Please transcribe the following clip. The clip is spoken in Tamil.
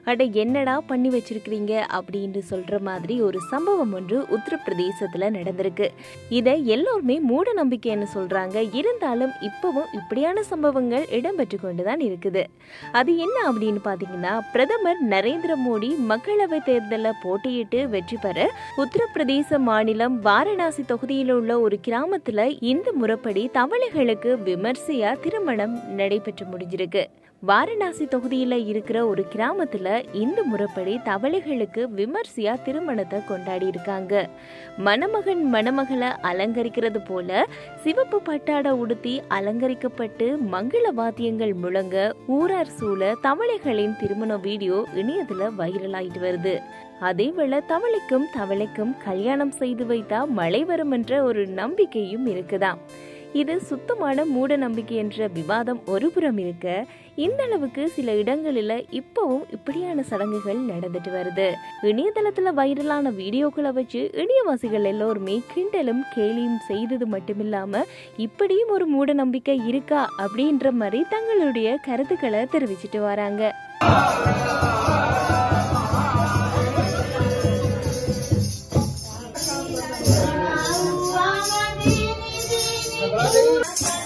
அட என்னடா பண்ணி வச்சிருக்கிறீங்க அப்படின்னு சொல்ற மாதிரி ஒரு சம்பவம் ஒன்று உத்தரப்பிரதேசத்துல நடந்திருக்கு இதை எல்லோருமே மூட நம்பிக்கைன்னு சொல்றாங்க இருந்தாலும் இப்பவும் இப்படியான சம்பவங்கள் இடம்பெற்று கொண்டுதான் இருக்குது அது என்ன அப்படின்னு பாத்தீங்கன்னா பிரதமர் நரேந்திர மோடி மக்களவை தேர்தலில் போட்டியிட்டு வெற்றி பெற உத்தரப்பிரதேச மாநிலம் வாரணாசி தொகுதியில் உள்ள ஒரு கிராமத்துல இந்து முறைப்படி தவளைகளுக்கு விமர்சையா திருமணம் நடைபெற்று முடிஞ்சிருக்கு வாரணாசி தொகுதியில இருக்கிற ஒரு கிராமத்துல இந்து முறைப்படி தவளைகளுக்கு விமர்சையா திருமணத்தை கொண்டாடி இருக்காங்க மணமகன் மணமகளை அலங்கரிக்கிறது போல சிவப்பு பட்டாடை உடுத்தி அலங்கரிக்கப்பட்டு மங்கள வாத்தியங்கள் முழங்க ஊரார் சூழ தவளைகளின் திருமண வீடியோ இணையத்துல வைரல் ஆயிட்டு வருது அதேவேளை தவளைக்கும் தவளைக்கும் கல்யாணம் செய்து வைத்தா மழை வரும் என்ற ஒரு நம்பிக்கையும் இருக்குதாம் இது சுத்தமான மூட நம்பிக்கை என்ற விவாதம் ஒருபுறம் இருக்க இந்த அளவுக்கு சில இடங்களில் இப்பவும் இப்படியான சடங்குகள் நடந்துட்டு வருது இணையதளத்துல வைரலான வீடியோக்களை வச்சு இணையவாசிகள் எல்லோருமே கிண்டலும் கேலியும் செய்தது மட்டுமில்லாம இப்படியும் ஒரு மூட நம்பிக்கை இருக்கா அப்படின்ற மாதிரி தங்களுடைய கருத்துக்களை தெரிவிச்சிட்டு வராங்க Thank you.